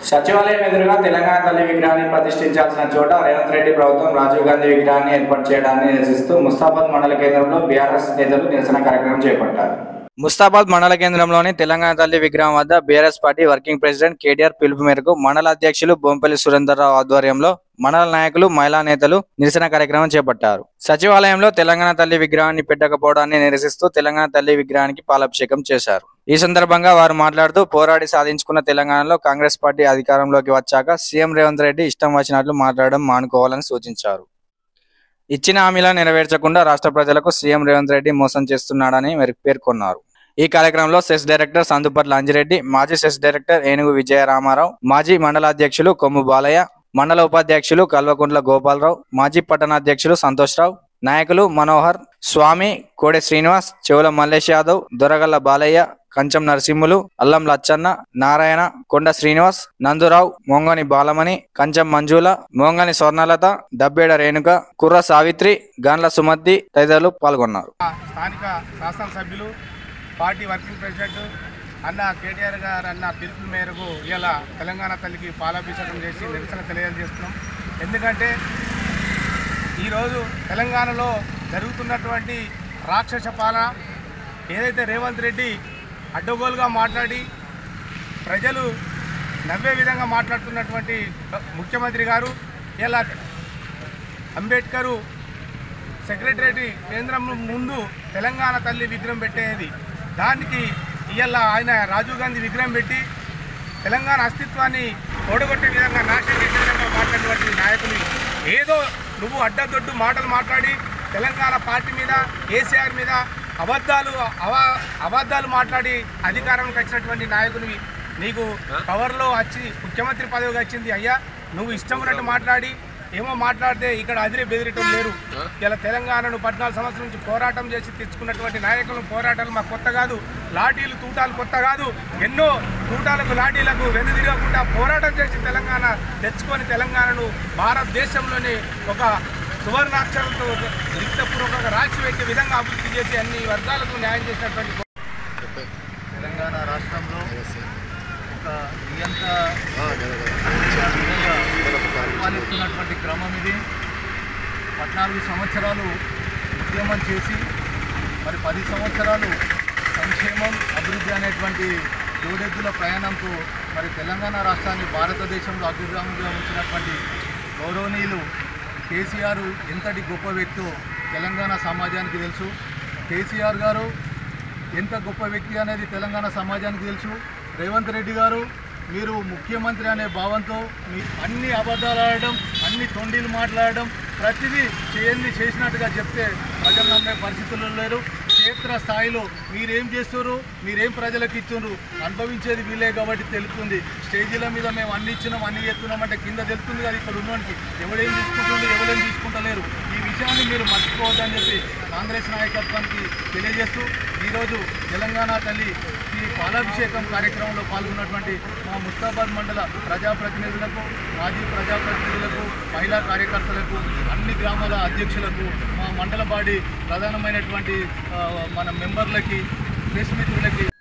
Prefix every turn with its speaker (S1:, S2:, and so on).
S1: సచివాలయం ఎదురుగా తెలంగాణ తల్లి విగ్రహాన్ని ప్రతిష్ఠించాల్సిన చోట రేవంత్ రెడ్డి ప్రభుత్వం రాజీవ్ గాంధీ విగ్రహాన్ని ఏర్పాటు చేయడాన్ని నిరసిస్తూ ముస్తాబాద్ మండల కేంద్రంలో బీఆర్ఎస్ నేతలు నిరసన కార్యక్రమం చేపట్టారు ముస్తాబాద్ మండల కేంద్రంలోని తెలంగాణ తల్లి విగ్రహం వద్ద BRS party working president KTR పిలుపు మేరకు మండల అధ్యక్షులు బొంపల్లి సురేందర్రావు ఆధ్వర్యంలో మండల నాయకులు మహిళా నేతలు నిరసన కార్యక్రమం చేపట్టారు సచివాలయంలో తెలంగాణ తల్లి విగ్రహాన్ని పెట్టకపోవడాన్ని నిరసిస్తూ తెలంగాణ తల్లి విగ్రహానికి పాలాభిషేకం చేశారు ఈ సందర్భంగా వారు మాట్లాడుతూ పోరాడి సాధించుకున్న తెలంగాణలో కాంగ్రెస్ పార్టీ అధికారంలోకి వచ్చాక సీఎం రేవంత్ రెడ్డి ఇష్టం వచ్చినట్లు మాట్లాడడం మానుకోవాలని సూచించారు ఇచ్చిన హామీలను నెరవేర్చకుండా రాష్ట్ర ప్రజలకు సీఎం రేవంత్ రెడ్డి మోసం చేస్తున్నాడని మరి పేర్కొన్నారు ఈ కార్యక్రమంలో సెస్ డైరెక్టర్ సందుపట్ల అంజిరెడ్డి మాజీ సెస్ డైరెక్టర్ ఏనుగు విజయ రామారావు మాజీ మండల అధ్యక్షులు కొమ్ము బాలయ్య మండల ఉపాధ్యక్షులు కల్వకుంట్ల గోపాలరావు మాజీ పట్టణాధ్యక్షులు సంతోష్రావు నాయకులు మనోహర్ స్వామి కోడె శ్రీనివాస్ చెవుల మల్లేష్ యాదవ్ దొరగల్ల బాలయ్య కంచం నరసింహులు అల్లం లచ్చన్న నారాయణ కొండ శ్రీనివాస్ నందురావు మోంగని బాలమణి కంచం మంజుల మోంగని స్వర్ణలత దబ్బేడ రేణుక కుర్ర సావిత్రి గాన్ల సుమద్ది తదితరులు పాల్గొన్నారు
S2: స్థానిక శాసనసభ్యులు పార్టీ వర్కింగ్ ప్రెసిడెంట్ అన్న కేటీఆర్ గారు అన్న పిలుపు మేరకు ఇలా తెలంగాణ తల్లికి పాలాభిషేకం చేసి నిరసన తెలియజేస్తున్నాం ఎందుకంటే ఈరోజు తెలంగాణలో జరుగుతున్నటువంటి రాక్షస పాలన ఏదైతే రేవంత్ రెడ్డి అడ్డగోలుగా మాట్లాడి ప్రజలు నవ్వే విధంగా మాట్లాడుతున్నటువంటి ముఖ్యమంత్రి గారు ఇలా అంబేద్కరు సెక్రటరీ కేంద్రం ముందు తెలంగాణ తల్లి విగ్రహం పెట్టేది దానికి ఇవాళ ఆయన రాజీవ్ గాంధీ విగ్రహం పెట్టి తెలంగాణ అస్తిత్వాన్ని ఓడగొట్టే విధంగా నాశనం చేసే విధంగా మాట్లాడినటువంటి నాయకులు ఏదో నువ్వు అడ్డదొడ్డు మాటలు మాట్లాడి తెలంగాణ పార్టీ మీద కేసీఆర్ మీద అబద్ధాలు అవ అబద్ధాలు మాట్లాడి అధికారంలోకి వచ్చినటువంటి నాయకునివి నీకు పవర్లో వచ్చి ముఖ్యమంత్రి పదవికి వచ్చింది అయ్యా నువ్వు ఇష్టం ఉన్నట్టు మాట్లాడి ఏమో మాట్లాడితే ఇక్కడ అదిరి బెదిరటం లేరు ఇలా తెలంగాణను పద్నాలుగు సంవత్సరాల నుంచి పోరాటం చేసి తెచ్చుకున్నటువంటి నాయకులు పోరాటాలు మాకు కొత్త కాదు లాఠీలు తూటాలు కొత్త కాదు ఎన్నో తూటాలకు లాఠీలకు వెనుదిరగకుండా పోరాటం చేసి తెలంగాణ తెచ్చుకొని తెలంగాణను భారతదేశంలోనే ఒక సువర్ణాక్షరంతో ఒక లిఖితపూర్వకంగా రాసి పెట్టే విధంగా అభివృద్ధి చేసి అన్ని వర్గాలకు న్యాయం చేసినటువంటి
S3: తెలంగాణ రాష్ట్రంలో ఒక నియంత పరిపాలిస్తున్నటువంటి క్రమం ఇది పద్నాలుగు సంవత్సరాలు ఉద్యమం చేసి మరి పది సంవత్సరాలు సంక్షేమం అభివృద్ధి అనేటువంటి జోడెద్దుల ప్రయాణంతో మరి తెలంగాణ రాష్ట్రాన్ని భారతదేశంలో అగ్రగామిగా ఉంచినటువంటి గౌరవనీయులు కేసీఆర్ ఎంతటి గొప్ప వ్యక్తో తెలంగాణ సమాజానికి తెలుసు కేసీఆర్ గారు ఎంత గొప్ప వ్యక్తి అనేది తెలంగాణ సమాజానికి తెలుసు రేవంత్ రెడ్డి గారు మీరు ముఖ్యమంత్రి అనే భావంతో మీ అన్ని అబద్ధాలు ఆడడం అన్ని తొండీలు మాట్లాడడం ప్రతిదీ చేయండి చేసినట్టుగా చెప్తే ప్రజలు నమ్మే పరిస్థితుల్లో లేరు క్షేత్ర స్థాయిలో మీరేం చేస్తున్నారు మీరేం ప్రజలకు ఇస్తున్నారు అనుభవించేది వీలే కాబట్టి తెలుస్తుంది స్టేజీల మీద మేము అన్ని ఇచ్చినాం అన్ని చేస్తున్నాం అంటే కింద తెలుస్తుంది కదా ఇక్కడ ఉన్నోనికి ఎవడేం తీసుకుంటుండ్రు ఎవరేం తీసుకుంటలేరు ఈ విషయాన్ని మీరు మర్చిపోవద్దని చెప్పి కాంగ్రెస్ నాయకత్వానికి తెలియజేస్తూ ఈరోజు తెలంగాణ తల్లి ఈ పాలాభిషేకం కార్యక్రమంలో పాల్గొన్నటువంటి మా ముస్తాబాద్ మండల ప్రజాప్రతినిధులకు మాజీ ప్రజాప్రతినిధులకు మహిళా కార్యకర్తలకు అన్ని గ్రామాల అధ్యక్షులకు మా మండల బాడీ ప్రధానమైనటువంటి ఆ, మన మెంబర్లకి ప్రెస్ మిత్రులకి